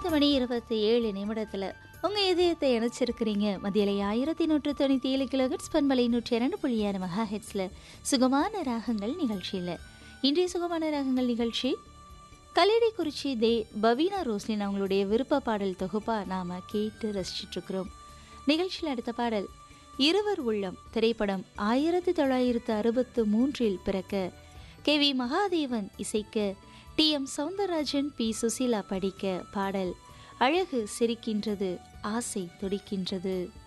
பத்து மணி இருபத்தி ஏழு நிமிடத்தில் உங்கள் இதயத்தை இணைச்சிருக்கிறீங்க மதியலை ஆயிரத்தி நூற்று தொண்ணூற்றி ஏழு கிலோ ஹெட்ஸ் பண்பலை நூற்றி இரண்டு புள்ளியான மெகா ஹெட்ஸில் சுகமான ராகங்கள் நிகழ்ச்சியில் இன்றைய சுகமான ராகங்கள் நிகழ்ச்சி கல்லடிக்குறிச்சி தே பவீனா ரோஸ்லின் அவங்களுடைய விருப்ப பாடல் தொகுப்பாக நாம் கேட்டு ரசிச்சிட்ருக்கிறோம் நிகழ்ச்சியில் அடுத்த பாடல் இருவர் உள்ளம் திரைப்படம் ஆயிரத்தி தொள்ளாயிரத்து அறுபத்து மூன்றில் பிறக்க கே வி மகாதேவன் இசைக்க T M Soundararajan P Susheela படிக்க பாடல் அழகு சிரிக்கின்றது ஆசை துடிக்கின்றது